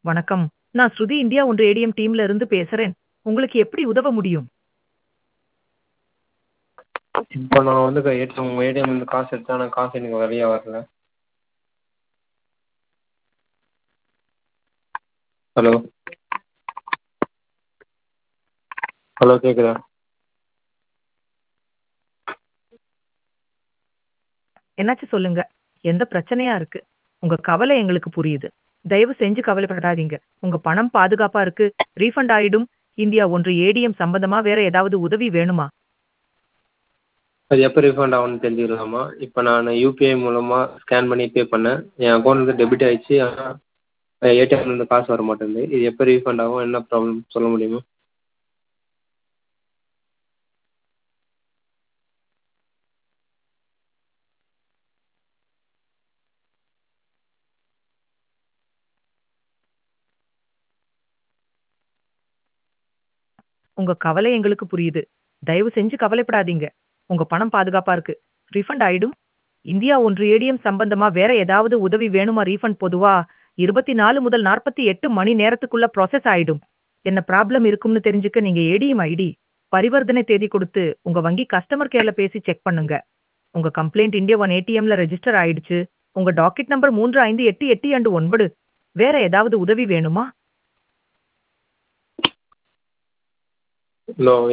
வணக்கம் நான் ஸ்ருதி இந்தியா ஒன்று ஏடிஎம் டீம்ல இருந்து பேசுறேன் உங்களுக்கு எப்படி உதவ முடியும் இப்போ நான் வந்து ஏடிஎம் உங்கள் ஏடிஎம்லேருந்து காசு எடுத்தேன் ஆனால் காசு எனக்கு வெளியே வரல ஹலோ ஹலோ கேட்குதா என்னாச்சு சொல்லுங்க எந்த பிரச்சனையா இருக்கு உங்க கவலை எங்களுக்கு புரியுது தயவு செஞ்சு கவலைப்படாதீங்க உங்க பணம் பாதுகாப்பா இருக்கு ரீஃபண்ட் ஆயிடும் இந்தியா ஒன்று ஏடிஎம் சம்பந்தமா வேற ஏதாவது உதவி வேணுமா அது எப்போ ரீஃபண்ட் ஆகும்னு தெரிஞ்சுக்கலாமா இப்போ நான் யூபிஐ மூலமாக ஸ்கேன் பண்ணி பே பண்ணேன் என் அக்கௌண்ட்லேருந்து டெபிட் ஆயிடுச்சு ஆனால் ஏடிஎம்லேருந்து காசு வர மாட்டேங்குது இது எப்போ ரீஃபண்ட் ஆகும் என்ன ப்ராப்ளம் சொல்ல முடியுமா உங்க கவலை எங்களுக்கு புரியுது தயவு செஞ்சு கவலைப்படாதீங்க உங்க பணம் பாதுகாப்பா இருக்கு ரீஃபண்ட் ஆயிடும் இந்தியா ஒன்று ஏடிஎம் சம்பந்தமா வேற ஏதாவது உதவி வேணுமா ரீஃபண்ட் பொதுவா இருபத்தி நாலு முதல் நாற்பத்தி எட்டு மணி நேரத்துக்குள்ள ப்ராசஸ் ஆயிடும் என்ன ப்ராப்ளம் இருக்கும்னு தெரிஞ்சுக்க நீங்க ஏடிஎம் ஐடி பரிவர்த்தனை தேதி கொடுத்து உங்க வங்கி கஸ்டமர் கேர்ல பேசி செக் பண்ணுங்க உங்க கம்ப்ளைண்ட் இந்தியா ஒன் ஏடிஎம்ல ரெஜிஸ்டர் ஆயிடுச்சு உங்க டாக்கெட் நம்பர் மூன்று ஐந்து எட்டு எட்டு இரண்டு ஒன்பது வேற ஏதாவது உதவி வேணுமா நோ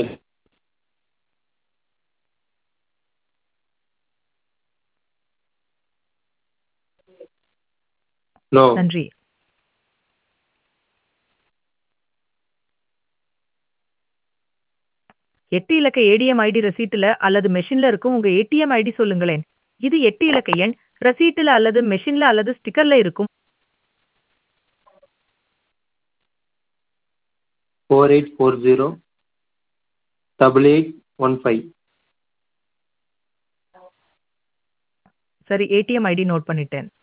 நோ நன்றி எட்டு இலக்க ஏடிஎம் ஐடி ரசீட்டுல அல்லது மெஷின்ல இருக்கும் உங்க ஏடிஎம் ஐடி சொல்லுங்களேன் இது எட்டு இலக்க எண் ரசீட்டுல அல்லது மெஷின்ல அல்லது ஸ்டிக்கர்ல இருக்கும் four eight four zero double eight one five சரி ஏடிஎம் ஐடி நோட் பண்ணிட்டேன்